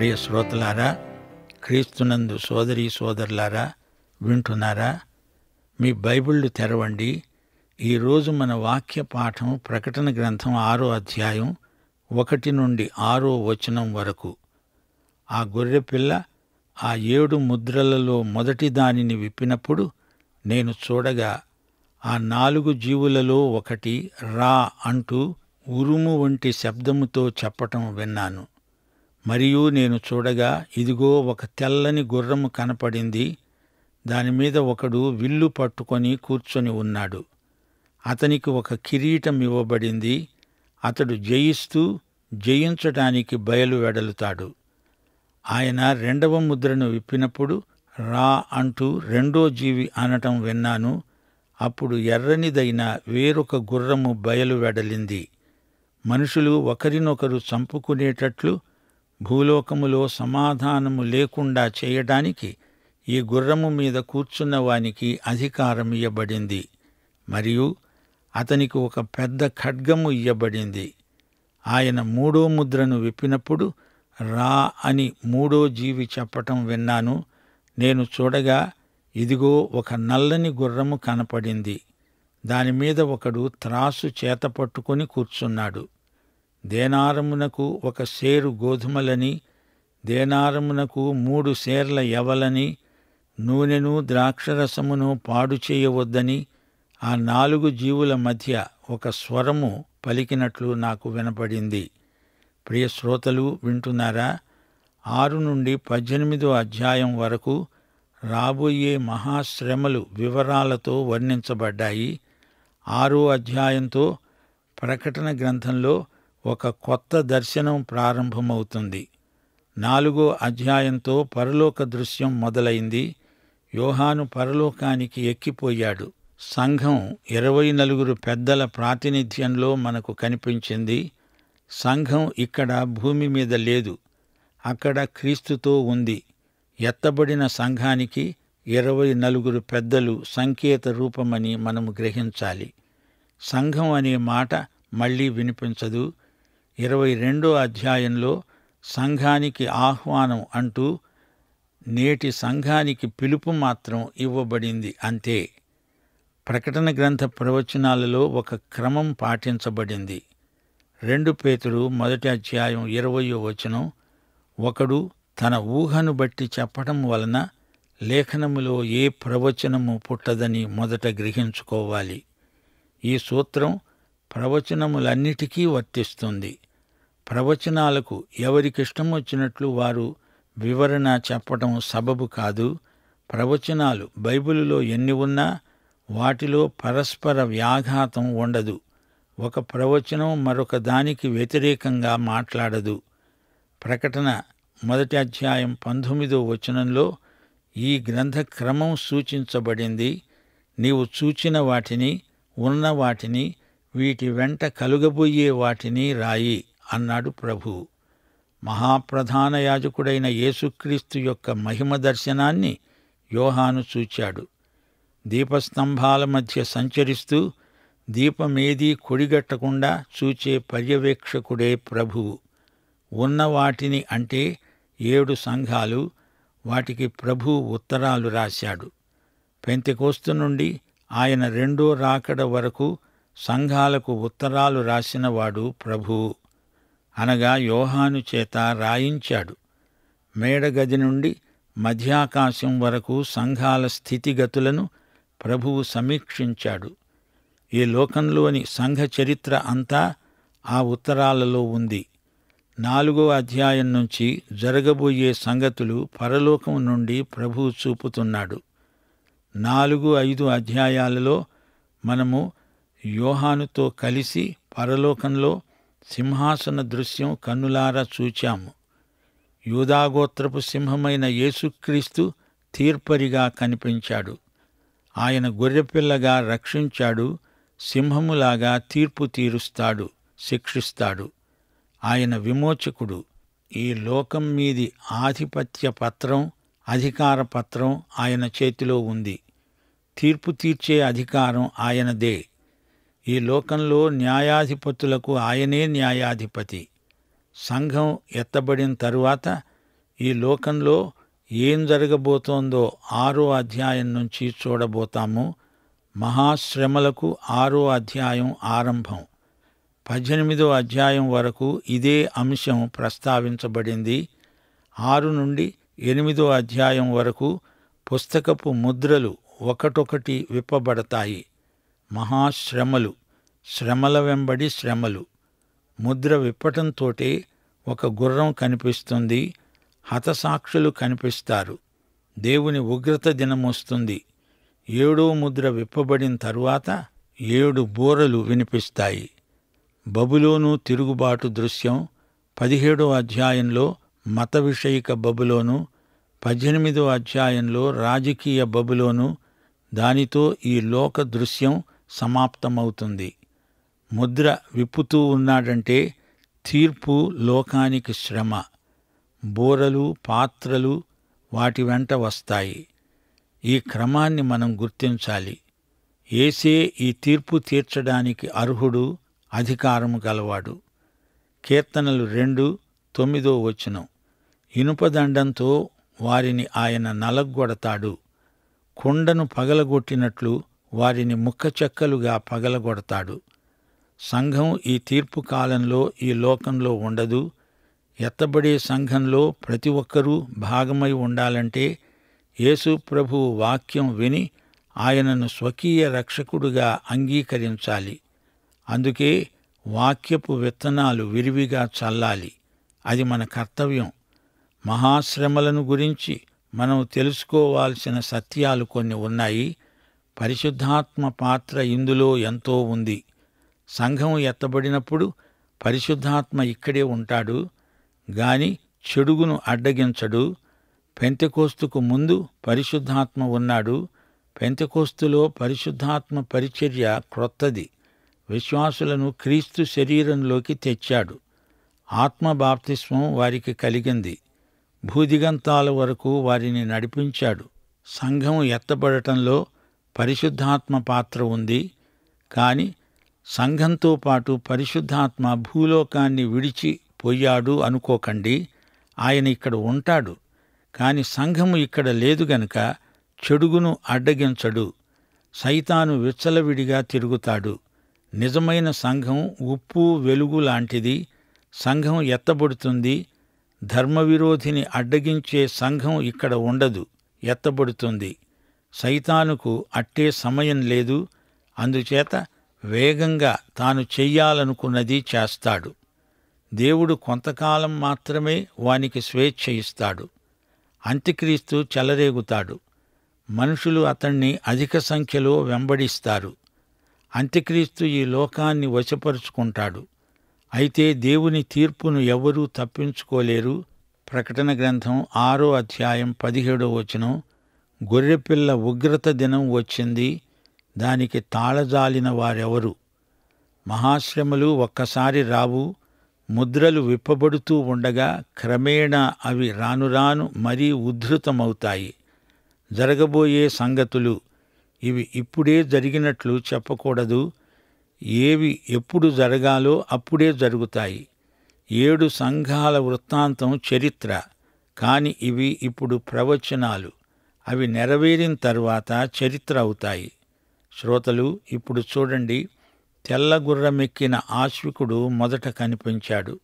ప్రియ శ్రోతలారా క్రీస్తునందు సోదరీ సోదరులారా వింటున్నారా మీ బైబిళ్ళు తెరవండి ఈరోజు మన వాక్య పాఠం ప్రకటన గ్రంథం ఆరో అధ్యాయం ఒకటి నుండి ఆరో వచనం వరకు ఆ గొర్రెపిల్ల ఆ ఏడు ముద్రలలో మొదటి దానిని విప్పినప్పుడు నేను చూడగా ఆ నాలుగు జీవులలో ఒకటి రా అంటూ ఉరుము వంటి శబ్దముతో చెప్పటం విన్నాను మరియు నేను చూడగా ఇదిగో ఒక తెల్లని గుర్రము కనపడింది దానిమీద ఒకడు విల్లు పట్టుకొని కూర్చొని ఉన్నాడు అతనికి ఒక కిరీటం ఇవ్వబడింది అతడు జయిస్తూ జయించటానికి బయలు వెడలుతాడు ఆయన రెండవ ముద్రను విప్పినప్పుడు రా అంటూ రెండో జీవి అనటం విన్నాను అప్పుడు ఎర్రనిదైన వేరొక గుర్రము బయలు వెడలింది మనుషులు ఒకరినొకరు చంపుకునేటట్లు భూలోకములో సమాధానము లేకుండా చేయడానికి ఈ గుర్రము మీద కూర్చున్న వానికి అధికారం ఇయ్యబడింది మరియు అతనికి ఒక పెద్ద ఖడ్గము ఇయ్యబడింది ఆయన మూడో ముద్రను విప్పినప్పుడు రా అని మూడో జీవి చెప్పటం విన్నాను నేను చూడగా ఇదిగో ఒక నల్లని గుర్రము కనపడింది దానిమీద ఒకడు త్రాసు చేత పట్టుకొని కూర్చున్నాడు దేనారమునకు ఒక సేరు గోధుమలని దేనారమునకు మూడు సేర్ల యవలని నూనెను ద్రాక్షరసమును పాడు చేయవద్దని ఆ నాలుగు జీవుల మధ్య ఒక స్వరము పలికినట్లు నాకు వినపడింది ప్రియ శ్రోతలు వింటున్నారా ఆరు నుండి పద్దెనిమిదో అధ్యాయం వరకు రాబోయే మహాశ్రమలు వివరాలతో వర్ణించబడ్డాయి ఆరో అధ్యాయంతో ప్రకటన గ్రంథంలో ఒక కొత్త దర్శనం ప్రారంభమవుతుంది నాలుగో అధ్యాయంతో పరలోక దృశ్యం మొదలైంది యోహాను పరలోకానికి ఎక్కిపోయాడు సంఘం ఇరవై నలుగురు పెద్దల ప్రాతినిధ్యంలో మనకు కనిపించింది సంఘం ఇక్కడ భూమి మీద లేదు అక్కడ క్రీస్తుతో ఉంది ఎత్తబడిన సంఘానికి ఇరవై నలుగురు పెద్దలు సంకేత రూపమని మనము గ్రహించాలి సంఘం అనే మాట మళ్ళీ వినిపించదు ఇరవై రెండో అధ్యాయంలో సంఘానికి ఆహ్వానం అంటూ నేటి సంఘానికి పిలుపు మాత్రం ఇవ్వబడింది అంతే ప్రకటన గ్రంథ ప్రవచనాలలో ఒక క్రమం పాటించబడింది రెండు పేతుడు మొదటి అధ్యాయం ఇరవయో వచనం ఒకడు తన ఊహను బట్టి చెప్పటం వలన లేఖనములో ఏ ప్రవచనము పుట్టదని మొదట గ్రహించుకోవాలి ఈ సూత్రం ప్రవచనములన్నిటికీ వర్తిస్తుంది ప్రవచనాలకు ఎవరికిష్టం వచ్చినట్లు వారు వివరణ చెప్పటం సబబు కాదు ప్రవచనాలు బైబిలులో ఎన్ని ఉన్నా వాటిలో పరస్పర వ్యాఘాతం ఉండదు ఒక ప్రవచనం మరొక దానికి వ్యతిరేకంగా మాట్లాడదు ప్రకటన మొదటి అధ్యాయం పంతొమ్మిదో వచనంలో ఈ గ్రంథ క్రమం సూచించబడింది నీవు చూచిన వాటిని ఉన్న వాటిని వీటి వెంట కలుగబోయే వాటిని రాయి అన్నాడు ప్రభు మహాప్రధాన యాజకుడైన యేసుక్రీస్తు యొక్క మహిమ దర్శనాన్ని యోహాను చూచాడు దీపస్తంభాల మధ్య సంచరిస్తూ దీపమేదీ కొడిగట్టకుండా చూచే పర్యవేక్షకుడే ప్రభువు ఉన్న వాటిని అంటే ఏడు సంఘాలు వాటికి ప్రభు ఉత్తరాలు రాశాడు పెంతెకోస్తు నుండి ఆయన రెండో రాకడ వరకు సంఘాలకు ఉత్తరాలు రాసినవాడు ప్రభువు అనగా యోహాను చేత రాయించాడు మేడగది నుండి మధ్యాకాశం వరకు సంఘాల స్థితిగతులను ప్రభువు సమీక్షించాడు ఈ లోకంలోని సంఘ చరిత్ర అంతా ఆ ఉత్తరాలలో ఉంది నాలుగో అధ్యాయం నుంచి జరగబోయే సంగతులు పరలోకం నుండి ప్రభువు చూపుతున్నాడు నాలుగు ఐదు అధ్యాయాలలో మనము యోహానుతో కలిసి పరలోకంలో సింహాసన దృశ్యం కన్నులారా చూచాము యూదాగోత్రపు సింహమైన యేసుక్రీస్తు తీర్పరిగా కనిపించాడు ఆయన గొర్రెపిల్లగా రక్షించాడు సింహములాగా తీర్పు తీరుస్తాడు శిక్షిస్తాడు ఆయన విమోచకుడు ఈ లోకం మీది ఆధిపత్య పత్రం అధికార పత్రం ఆయన చేతిలో ఉంది తీర్పు తీర్చే అధికారం ఆయనదే ఈ లోకంలో న్యాయాధిపతులకు ఆయనే న్యాయాధిపతి సంఘం ఎత్తబడిన తరువాత ఈ లోకంలో ఏం జరగబోతోందో ఆరో అధ్యాయం నుంచి చూడబోతాము మహాశ్రమలకు ఆరో అధ్యాయం ఆరంభం పద్దెనిమిదో అధ్యాయం వరకు ఇదే అంశం ప్రస్తావించబడింది ఆరు నుండి ఎనిమిదో అధ్యాయం వరకు పుస్తకపు ముద్రలు ఒకటొకటి విప్పబడతాయి మహాశ్రమలు శ్రమల వెంబడి శ్రమలు ముద్ర విప్పటంతోటే ఒక గుర్రం కనిపిస్తుంది హతసాక్షులు కనిపిస్తారు దేవుని ఉగ్రత దినమొస్తుంది ఏడో ముద్ర విప్పబడిన తరువాత ఏడు బూరలు వినిపిస్తాయి బబులోను తిరుగుబాటు దృశ్యం పదిహేడో అధ్యాయంలో మత విషయిక బబులోను పద్దెనిమిదో అధ్యాయంలో రాజకీయ బబులోను దానితో ఈ లోక దృశ్యం సమాప్తమవుతుంది ముద్ర విప్పుతూ ఉన్నాడంటే తీర్పు లోకానికి శ్రమ బోరలు పాత్రలు వాటి వెంట వస్తాయి ఈ క్రమాన్ని మనం గుర్తించాలి ఏసే ఈ తీర్పు తీర్చడానికి అర్హుడు అధికారము గలవాడు కీర్తనలు రెండు తొమ్మిదో వచనం ఇనుపదండంతో వారిని ఆయన నలగొడతాడు కొండను పగలగొట్టినట్లు వారిని ముక్కచెక్కలుగా పగలగొడతాడు సంఘం ఈ తీర్పు కాలంలో ఈ లోకంలో ఉండదు ఎత్తబడే సంఘంలో ప్రతి ఒక్కరూ భాగమై ఉండాలంటే యేసు ప్రభువు వాక్యం విని ఆయనను స్వకీయ రక్షకుడుగా అంగీకరించాలి అందుకే వాక్యపు విత్తనాలు విరివిగా చల్లాలి అది మన కర్తవ్యం మహాశ్రమలను గురించి మనం తెలుసుకోవాల్సిన సత్యాలు కొన్ని ఉన్నాయి పరిశుద్ధాత్మ పాత్ర ఇందులో ఎంతో ఉంది సంఘం ఎత్తబడినప్పుడు పరిశుద్ధాత్మ ఇక్కడే ఉంటాడు గాని చెడుగును అడ్డగించడు పెంతెకోస్తుకు ముందు పరిశుద్ధాత్మ ఉన్నాడు పెంతెకోస్తులో పరిశుద్ధాత్మ పరిచర్య క్రొత్తది విశ్వాసులను క్రీస్తు శరీరంలోకి తెచ్చాడు ఆత్మ బాప్తిస్మం వారికి కలిగింది భూదిగంతాల వరకు వారిని నడిపించాడు సంఘం ఎత్తబడటంలో పరిశుద్ధాత్మ పాత్ర ఉంది కాని సంఘంతో పాటు పరిశుద్ధాత్మ భూలోకాన్ని విడిచి పోయాడు అనుకోకండి ఆయన ఇక్కడ ఉంటాడు కాని సంఘము ఇక్కడ లేదు గనుక చెడుగును అడ్డగించడు సైతాను విచ్చలవిడిగా తిరుగుతాడు నిజమైన సంఘం ఉప్పు వెలుగు లాంటిది సంఘం ఎత్తబడుతుంది ధర్మవిరోధిని అడ్డగించే సంఘం ఇక్కడ ఉండదు ఎత్తబడుతుంది సైతానుకు అట్టే సమయం లేదు అందుచేత వేగంగా తాను చెయ్యాలనుకున్నది చేస్తాడు దేవుడు కొంతకాలం మాత్రమే వానికి స్వేచ్ఛ ఇస్తాడు అంత్యక్రీస్తు చెలరేగుతాడు మనుషులు అతణ్ణి అధిక సంఖ్యలో వెంబడిస్తారు అంత్యక్రీస్తు ఈ లోకాన్ని వశపరుచుకుంటాడు అయితే దేవుని తీర్పును ఎవరూ తప్పించుకోలేరు ప్రకటన గ్రంథం ఆరో అధ్యాయం పదిహేడో వచనం గొర్రెపిల్ల ఉగ్రత దినం వచ్చింది దానికి తాళజాలిన వారెవరు మహాశ్రమలు ఒక్కసారి రావు ముద్రలు విప్పబడుతూ ఉండగా క్రమేణా అవి రానురాను మరీ ఉద్ధృతమవుతాయి జరగబోయే సంగతులు ఇవి ఇప్పుడే జరిగినట్లు చెప్పకూడదు ఏవి ఎప్పుడు జరగాలో అప్పుడే జరుగుతాయి ఏడు సంఘాల వృత్తాంతం చరిత్ర కాని ఇవి ఇప్పుడు ప్రవచనాలు అవి నెరవేరిన తర్వాత చరిత్ర అవుతాయి శ్రోతలు ఇప్పుడు చూడండి తెల్ల గుర్రమెక్కిన ఆశ్వికుడు మొదట కనిపించాడు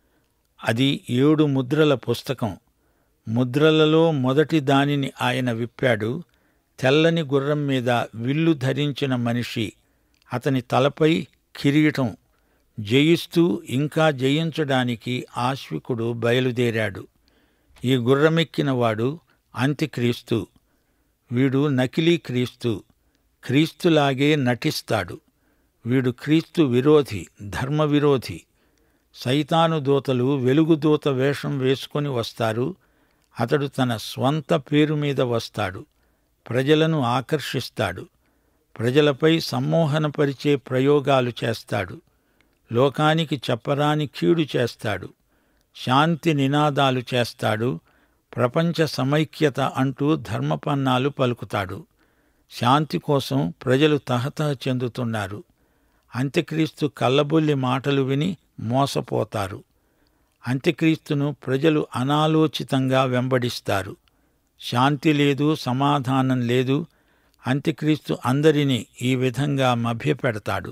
అది ఏడు ముద్రల పుస్తకం ముద్రలలో మొదటి దానిని ఆయన విప్పాడు తెల్లని గుర్రం మీద విల్లు ధరించిన మనిషి అతని తలపై కిరీటం జయిస్తూ ఇంకా జయించడానికి ఆశ్వికుడు బయలుదేరాడు ఈ గుర్రమెక్కిన వాడు అంత్యక్రీస్తు వీడు నకిలీ క్రీస్తు క్రీస్తులాగే నటిస్తాడు వీడు క్రీస్తు విరోధి ధర్మ విరోధి సైతాను దూతలు వెలుగుదూత వేషం వేసుకొని వస్తారు అతడు తన స్వంత పేరు మీద వస్తాడు ప్రజలను ఆకర్షిస్తాడు ప్రజలపై సమ్మోహనపరిచే ప్రయోగాలు చేస్తాడు లోకానికి చెప్పరాని కీడు చేస్తాడు శాంతి నినాదాలు చేస్తాడు ప్రపంచ సమైక్యత అంటూ ధర్మపన్నాలు పలుకుతాడు శాంతి కోసం ప్రజలు తహతహ చెందుతున్నారు అంత్యక్రీస్తు కల్లబొల్లి మాటలు విని మోసపోతారు అంత్యక్రీస్తును ప్రజలు అనాలోచితంగా వెంబడిస్తారు శాంతి లేదు సమాధానం లేదు అంత్యక్రీస్తు అందరినీ ఈ విధంగా మభ్యపెడతాడు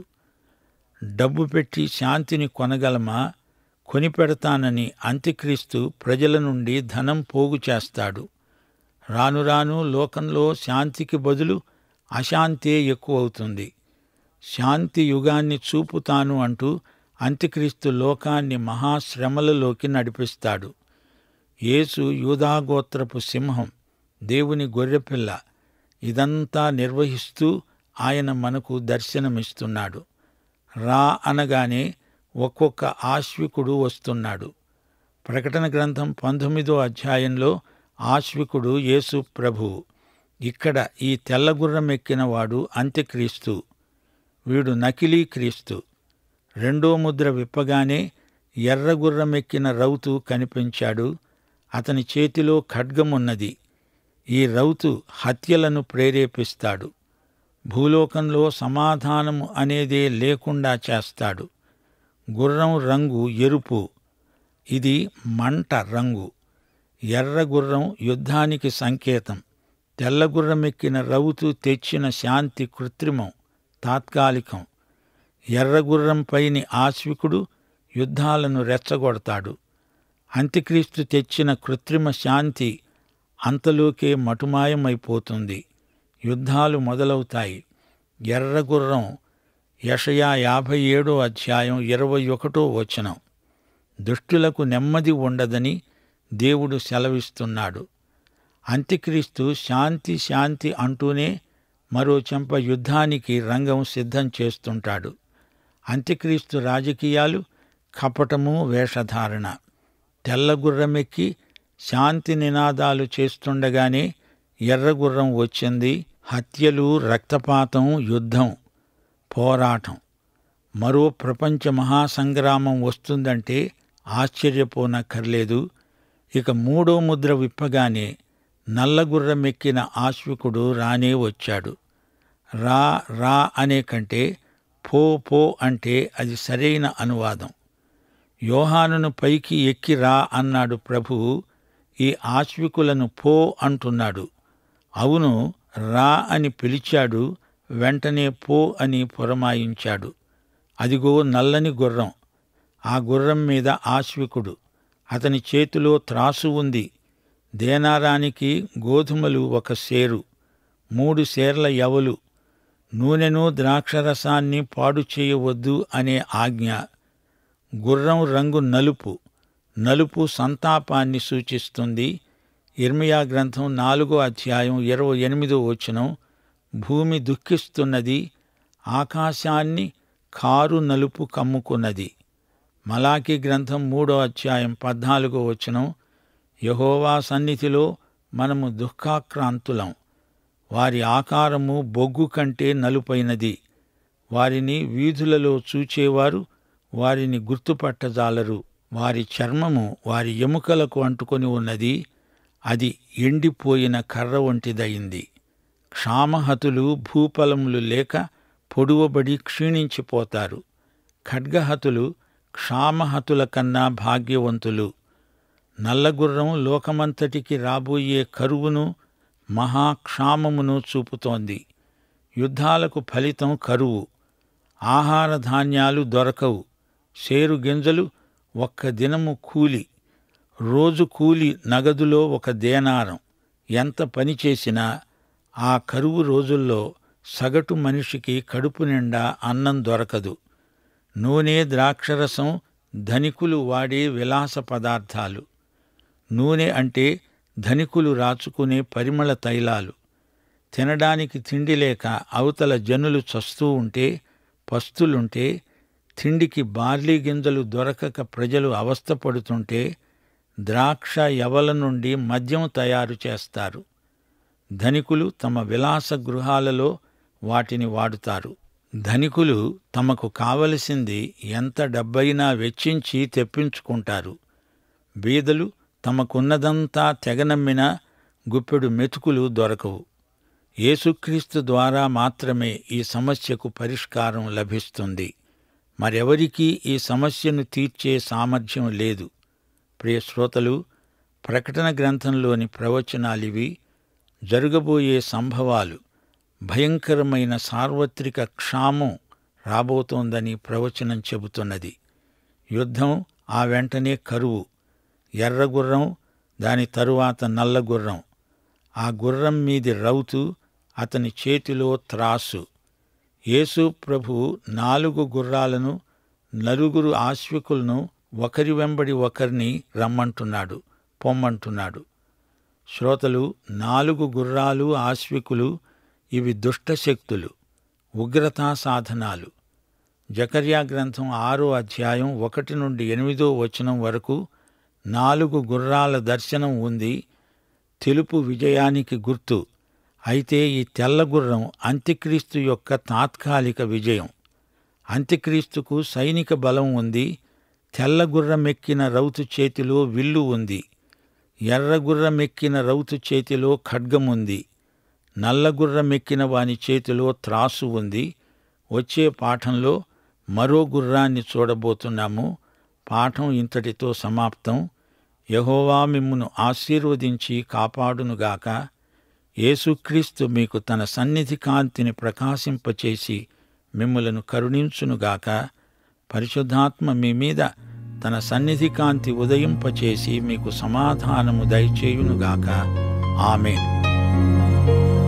డబ్బు పెట్టి శాంతిని కొనగలమా కొనిపెడతానని అంత్యక్రీస్తు ప్రజల నుండి ధనం పోగు చేస్తాడు రాను రాను లోకంలో శాంతికి బదులు అశాంతే ఎక్కువవుతుంది శాంతి యుగాన్ని చూపుతాను అంటూ అంత్యక్రీస్తు లోకాన్ని మహాశ్రమలలోకి నడిపిస్తాడు యేసు యూదాగోత్రపు సింహం దేవుని గొర్రెపిల్ల ఇదంతా నిర్వహిస్తూ ఆయన మనకు దర్శనమిస్తున్నాడు రా అనగానే ఒక్కొక్క ఆశ్వికుడు వస్తున్నాడు ప్రకటన గ్రంథం పంతొమ్మిదో అధ్యాయంలో ఆశ్వికుడు యేసు ప్రభువు ఇక్కడ ఈ తెల్లగుర్రం ఎక్కిన వాడు అంత్యక్రీస్తు వీడు నకిలీ క్రీస్తు రెండో ముద్ర విప్పగానే ఎర్రగుర్రం ఎక్కిన రౌతు కనిపించాడు అతని చేతిలో ఖడ్గమున్నది ఈ రౌతు హత్యలను ప్రేరేపిస్తాడు భూలోకంలో సమాధానము అనేదే లేకుండా చేస్తాడు గుర్రం రంగు ఎరుపు ఇది మంట రంగు ఎర్ర గుర్రం యుద్ధానికి సంకేతం తెల్లగుర్రం ఎక్కిన రౌతు తెచ్చిన శాంతి కృత్రిమం తాత్కాలికం ఎర్రగుర్రం పైని ఆశ్వికుడు యుద్ధాలను రెచ్చగొడతాడు అంత్యక్రీస్తు తెచ్చిన కృత్రిమ శాంతి అంతలోకే మటుమాయమైపోతుంది యుద్ధాలు మొదలవుతాయి ఎర్రగుర్రం యషయా యాభై ఏడో అధ్యాయం ఇరవై ఒకటో వచనం దుష్టులకు నెమ్మది ఉండదని దేవుడు సెలవిస్తున్నాడు అంత్యక్రీస్తు శాంతి శాంతి అంటూనే మరో చెంప యుద్ధానికి రంగం సిద్ధం చేస్తుంటాడు అంత్యక్రీస్తు రాజకీయాలు కపటము వేషధారణ తెల్లగుర్రమెక్కి శాంతి నినాదాలు చేస్తుండగానే ఎర్రగుర్రం వచ్చింది హత్యలు రక్తపాతం యుద్ధం పోరాటం మరో ప్రపంచ మహాసంగ్రామం వస్తుందంటే ఆశ్చర్యపోనక్కర్లేదు ఇక మూడో ముద్ర విప్పగానే నల్లగుర్రమెక్కిన ఆశ్వికుడు రానే వచ్చాడు రా రా అనే కంటే పో పో అంటే అది సరైన అనువాదం యోహానును పైకి ఎక్కి రా అన్నాడు ప్రభువు ఈ ఆశ్వికులను పో అంటున్నాడు అవును రా అని పిలిచాడు వెంటనే పో అని పురమాయించాడు అదిగో నల్లని గుర్రం ఆ గుర్రం మీద ఆశ్వికుడు అతని చేతిలో త్రాసు ఉంది దేనారానికి గోధుమలు ఒక సేరు మూడు సేర్ల యవలు నూనెను ద్రాక్షరసాన్ని పాడు చేయవద్దు అనే ఆజ్ఞ గుర్రం రంగు నలుపు నలుపు సంతాపాన్ని సూచిస్తుంది ఇర్మియా గ్రంథం నాలుగో అధ్యాయం ఇరవై ఎనిమిదో వచనం భూమి దుఃఖిస్తున్నది ఆకాశాన్ని కారు నలుపు కమ్ముకున్నది మలాకి గ్రంథం మూడో అధ్యాయం పద్నాలుగో వచనం యహోవా సన్నిధిలో మనము దుఃఖాక్రాంతులం వారి ఆకారము బొగ్గు కంటే నలుపైనది వారిని వీధులలో చూచేవారు వారిని గుర్తుపట్టజాలరు వారి చర్మము వారి ఎముకలకు అంటుకొని ఉన్నది అది ఎండిపోయిన కర్ర వంటిదయింది క్షామహతులు భూఫలములు లేక పొడువబడి క్షీణించిపోతారు ఖడ్గహతులు క్షామహతుల కన్నా భాగ్యవంతులు నల్లగుర్రం లోకమంతటికి రాబోయే కరువును మహాక్షామమును చూపుతోంది యుద్ధాలకు ఫలితం కరువు ఆహార ధాన్యాలు దొరకవు సేరు గింజలు ఒక్క దినము కూలి రోజు కూలి నగదులో ఒక దేనారం ఎంత పని చేసినా ఆ కరువు రోజుల్లో సగటు మనిషికి కడుపు నిండా అన్నం దొరకదు నూనె ద్రాక్షరసం ధనికులు వాడే విలాస పదార్థాలు నూనె అంటే ధనికులు రాచుకునే పరిమళ తైలాలు తినడానికి తిండి లేక అవతల జనులు చస్తూ ఉంటే పస్తులుంటే తిండికి బార్లీ గింజలు దొరకక ప్రజలు అవస్థపడుతుంటే ద్రాక్ష యవల నుండి మద్యం తయారు చేస్తారు ధనికులు తమ విలాస గృహాలలో వాటిని వాడుతారు ధనికులు తమకు కావలసింది ఎంత డబ్బైనా వెచ్చించి తెప్పించుకుంటారు బీదలు తమకున్నదంతా తెగనమ్మినా గుప్పెడు మెతుకులు దొరకవు యేసుక్రీస్తు ద్వారా మాత్రమే ఈ సమస్యకు పరిష్కారం లభిస్తుంది మరెవరికీ ఈ సమస్యను తీర్చే సామర్థ్యం లేదు ప్రియ శ్రోతలు ప్రకటన గ్రంథంలోని ప్రవచనాలివి జరగబోయే సంభవాలు భయంకరమైన సార్వత్రిక క్షామం రాబోతోందని ప్రవచనం చెబుతున్నది యుద్ధం ఆ వెంటనే కరువు ఎర్రగుర్రం దాని తరువాత నల్లగుర్రం ఆ గుర్రం మీది రౌతు అతని చేతిలో త్రాసు యేసు ప్రభు నాలుగు గుర్రాలను నలుగురు ఆశ్వికులను ఒకరి వెంబడి ఒకరిని రమ్మంటున్నాడు పొమ్మంటున్నాడు శ్రోతలు నాలుగు గుర్రాలు ఆశ్వికులు ఇవి దుష్టశక్తులు ఉగ్రతా సాధనాలు జకర్యా గ్రంథం ఆరో అధ్యాయం ఒకటి నుండి ఎనిమిదో వచనం వరకు నాలుగు గుర్రాల దర్శనం ఉంది తెలుపు విజయానికి గుర్తు అయితే ఈ తెల్ల గుర్రం అంత్యక్రీస్తు యొక్క తాత్కాలిక విజయం అంత్యక్రీస్తుకు సైనిక బలం ఉంది తెల్ల గుర్రమెక్కిన రౌతు చేతిలో విల్లు ఉంది ఎర్ర గుర్రమెక్కిన రౌతు చేతిలో ఖడ్గముంది నల్ల గుర్రమెక్కిన వాని చేతిలో త్రాసు ఉంది వచ్చే పాఠంలో మరో గుర్రాన్ని చూడబోతున్నాము పాఠం ఇంతటితో సమాప్తం యహోవా మిమ్మును ఆశీర్వదించి కాపాడునుగాక యేసుక్రీస్తు మీకు తన సన్నిధి కాంతిని ప్రకాశింపచేసి మిమ్ములను కరుణించునుగాక పరిశుద్ధాత్మ మీ మీద తన సన్నిధి కాంతి ఉదయింపచేసి మీకు సమాధానము దయచేయునుగాక ఆమె